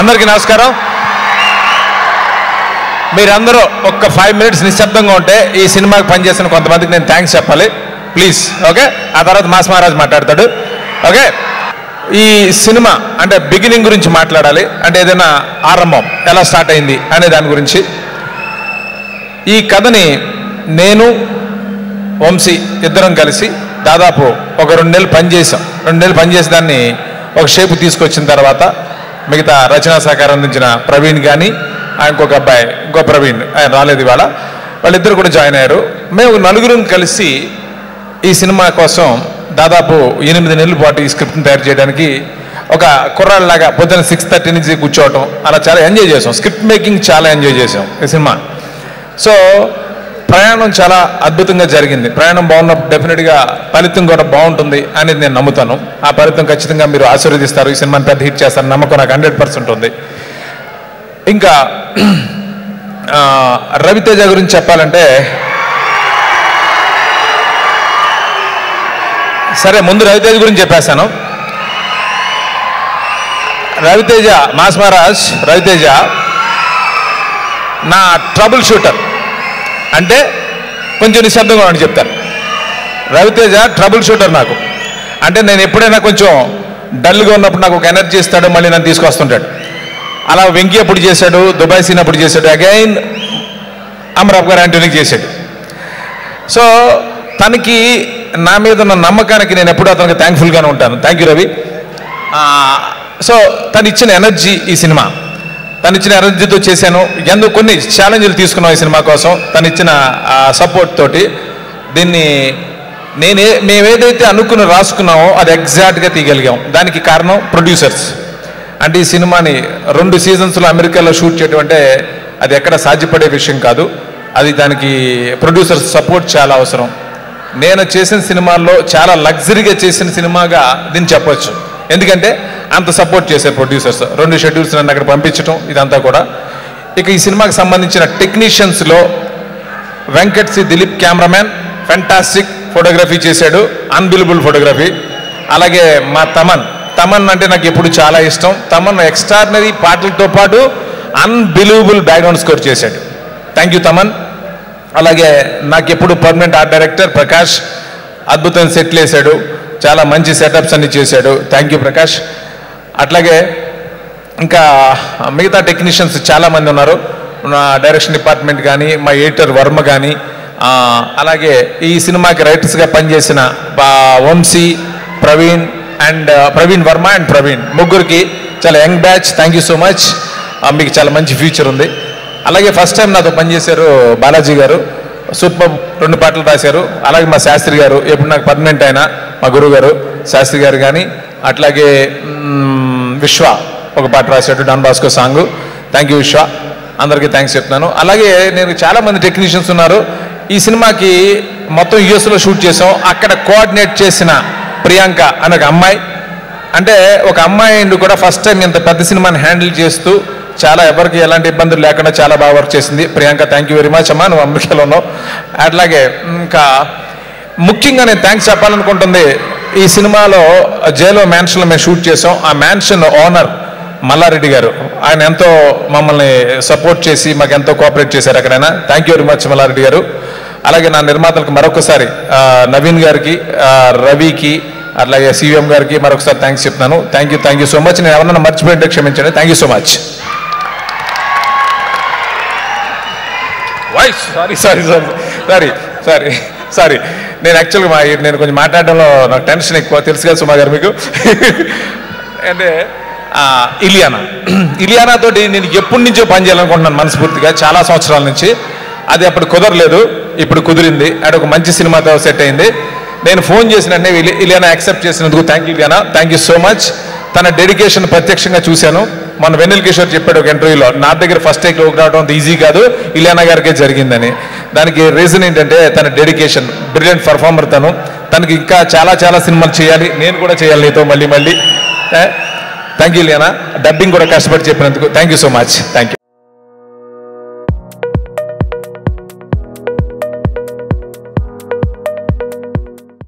అందరికీ నమస్కారం మీరందరూ ఒక్క ఫైవ్ మినిట్స్ నిశ్శబ్దంగా ఉంటే ఈ సినిమాకి పనిచేసిన కొంతమందికి నేను థ్యాంక్స్ చెప్పాలి ప్లీజ్ ఓకే ఆ తర్వాత మాస్ మహారాజ్ మాట్లాడతాడు ఓకే ఈ సినిమా అంటే బిగినింగ్ గురించి మాట్లాడాలి అంటే ఏదైనా ఆరంభం ఎలా స్టార్ట్ అయింది అనే దాని గురించి ఈ కథని నేను వంశీ ఇద్దరం కలిసి దాదాపు ఒక రెండు నెలలు పనిచేసాం రెండు నెలలు పనిచేసి దాన్ని ఒక షేప్ తీసుకొచ్చిన తర్వాత మిగతా రచనా సహకారం అందించిన ప్రవీణ్ కానీ ఇంకొక అబ్బాయి ఇంకో ప్రవీణ్ ఆయన రాలేదు ఇవాళ వాళ్ళిద్దరు కూడా జాయిన్ అయ్యారు మేము నలుగురం కలిసి ఈ సినిమా కోసం దాదాపు ఎనిమిది నెలల పాటు ఈ స్క్రిప్ట్ని తయారు చేయడానికి ఒక కుర్రాళ్ళలాగా పొద్దున్న సిక్స్ థర్టీ నుంచి కూర్చోవటం అలా చాలా ఎంజాయ్ చేసాం స్క్రిప్ట్ మేకింగ్ చాలా ఎంజాయ్ చేసాం ఈ సినిమా సో ప్రయాణం చాలా అద్భుతంగా జరిగింది ప్రయాణం బాగున్నప్పుడు డెఫినెట్గా ఫలితం కూడా బాగుంటుంది అనేది నేను నమ్ముతాను ఆ ఫలితం ఖచ్చితంగా మీరు ఆశీర్వదిస్తారు ఈ సినిమాని పెద్ద హిట్ చేస్తారు నమ్మకం నాకు హండ్రెడ్ పర్సెంట్ ఉంది ఇంకా ఆ, రవితేజ గురించి చెప్పాలంటే సరే ముందు రవితేజ గురించి చెప్పేశాను రవితేజ మాస్ మహారాజ్ రవితేజ నా ట్రబుల్ షూటర్ అంటే కొంచెం నిశ్శబ్దంగా ఉండి చెప్తాను రవితేజ ట్రబుల్ షూటర్ నాకు అంటే నేను ఎప్పుడైనా కొంచెం డల్గా ఉన్నప్పుడు నాకు ఒక ఎనర్జీ ఇస్తాడు మళ్ళీ నన్ను తీసుకొస్తుంటాడు అలా వెంకీ అప్పుడు చేశాడు దుబాయ్ సీన్ అప్పుడు చేశాడు అగైన్ అమరాబ్ గారు యాంటోనీకి చేశాడు సో తనకి నా మీద ఉన్న నమ్మకానికి నేను ఎప్పుడూ అతనికి థ్యాంక్ఫుల్గానే ఉంటాను థ్యాంక్ యూ రవి ఆ, సో తను ఇచ్చిన ఎనర్జీ ఈ సినిమా తను ఇచ్చిన ఎనర్జీతో చేశాను ఎందుకు కొన్ని ఛాలెంజ్లు తీసుకున్నాం ఈ సినిమా కోసం తను ఇచ్చిన సపోర్ట్ తోటి దీన్ని నేనే మేమేదైతే అనుకుని రాసుకున్నామో అది ఎగ్జాక్ట్గా తీయగలిగాం దానికి కారణం ప్రొడ్యూసర్స్ అంటే ఈ సినిమాని రెండు సీజన్స్లో అమెరికాలో షూట్ చేయడం అంటే అది ఎక్కడ సాధ్యపడే విషయం కాదు అది దానికి ప్రొడ్యూసర్స్ సపోర్ట్ చాలా అవసరం నేను చేసిన సినిమాల్లో చాలా లగ్జరీగా చేసిన సినిమాగా దీన్ని చెప్పొచ్చు ఎందుకంటే అంత సపోర్ట్ చేశారు ప్రొడ్యూసర్స్ రెండు షెడ్యూల్స్ నన్ను అక్కడ పంపించడం ఇదంతా కూడా ఇక ఈ సినిమాకి సంబంధించిన టెక్నీషియన్స్లో Venkat C Dilip cameraman fantastic photography చేశాడు అన్బిలబుల్ ఫోటోగ్రఫీ అలాగే మా తమన్ తమన్ అంటే నాకు ఎప్పుడు చాలా ఇష్టం తమన్ ఎక్స్ట్రాడినరీ పాటలతో పాటు అన్బిలీవబుల్ బ్యాక్గ్రౌండ్ స్కోర్ చేశాడు థ్యాంక్ యూ తమన్ అలాగే నాకు ఎప్పుడు పర్మనెంట్ ఆర్ట్ డైరెక్టర్ ప్రకాష్ అద్భుతమైన సెట్లు వేశాడు చాలా మంచి సెటప్స్ అన్ని చేశాడు థ్యాంక్ యూ ప్రకాష్ అట్లాగే ఇంకా మిగతా టెక్నీషియన్స్ చాలామంది ఉన్నారు నా డైరెక్షన్ డిపార్ట్మెంట్ కానీ మా ఎడిటర్ వర్మ కానీ ఆ, అలాగే ఈ సినిమాకి రైటర్స్గా పనిచేసిన బా- వంశీ ప్రవీణ్ అండ్ ప్రవీణ్ వర్మ అండ్ ప్రవీణ్ ముగ్గురికి చాలా young batch thank you so much మీకు చాలా మంచి ఫ్యూచర్ ఉంది అలాగే ఫస్ట్ టైం నాతో పనిచేశారు బాలాజీ గారు సూపర్ రెండు పాటలు రాశారు అలాగే మా శాస్త్రి గారు ఎప్పుడు నాకు పర్మనెంట్ అయినా మా గురువు గారు శాస్త్రి గారు కానీ అట్లాగే మ్మ్, విశ్వ ఒక పాట రాశాడు Don Bosco song thank you Vishwa అందరికీ థ్యాంక్స్ చెప్తున్నాను అలాగే నేను చాలా మంది టెక్నీషియన్స్ ఉన్నారు ఈ సినిమాకి మొత్తం యుఎస్లో షూట్ చేసాం అక్కడ కోఆర్డినేట్ చేసిన ప్రియాంక అనే ఒక అమ్మాయి అంటే ఒక అమ్మాయి అండ్ కూడా ఫస్ట్ టైం ఇంత పెద్ద సినిమాని హ్యాండిల్ చేస్తూ చాలా ఎవరికి ఎలాంటి ఇబ్బందులు లేకుండా చాలా బాగా వర్క్ చేసింది Priyanka thank you very much అమ్మా నువ్వు అమెరికాలో ఉన్నావు అట్లాగే ఇంకా ముఖ్యంగా నేను థ్యాంక్స్ చెప్పాలనుకుంటుంది ఈ సినిమాలో జైలో మ్యాన్షన్లో మేము షూట్ చేసాం ఆ మ్యాన్షన్ ఓనర్ మల్లారెడ్డి గారు ఆయన ఎంతో మమ్మల్ని సపోర్ట్ చేసి మాకు ఎంతో కోఆపరేట్ చేశారు అక్కడైనా thank you very much Malla Reddy గారు అలాగే నా నిర్మాతలకు మరొకసారి ఆ, నవీన్ గారికి ఆ, రవికి అట్లాగే సివిఎం గారికి మరొకసారి థ్యాంక్స్ చెప్తున్నాను thank you thank you so much నేను ఎవరన్నా మర్చిపోయింటే క్షమించండి thank you so much voice sorry sorry sorry sorry sorry sorry నేను యాక్చువల్గా మా నేను కొంచెం మాట్లాడడంలో నాకు టెన్షన్ ఎక్కువ తెలుసు కదా సుమా గారు మీకు అంటే ఆ, ఇలియానా ఇలియానా తోటి నేను ఎప్పటి నుంచో పని చేయాలనుకుంటున్నాను మనస్ఫూర్తిగా చాలా సంవత్సరాల నుంచి అది అప్పుడు కుదరలేదు ఇప్పుడు కుదిరింది అది ఒక మంచి సినిమాతో సెట్ అయింది నేను ఫోన్ చేసిన వెంటనే ఇలి- ఇలియానా యాక్సెప్ట్ చేసినందుకు thank you Ileana thank you so much తన డెడికేషన్ ప్రత్యక్షంగా చూశాను మన వెన్నెల్ కిషోర్ చెప్పాడు ఒక ఇంటర్వ్యూలో నా దగ్గర ఫస్ట్ టేక్ లోకి రావడం అంత ఈజీ కాదు ఇలియానా గారికే జరిగిందని దానికి రీజన్ ఏంటంటే తన డెడికేషన్ బ్రిలియంట్ పర్ఫార్మర్ తను తనకి ఇంకా చాలా చాలా సినిమాలు చేయాలి నేను కూడా చేయాలి నీతో మళ్ళీ మళ్ళీ థ్యాంక్ యూ ఇలియానా డబ్బింగ్ కూడా కష్టపడి చెప్పినందుకు thank you so much thank you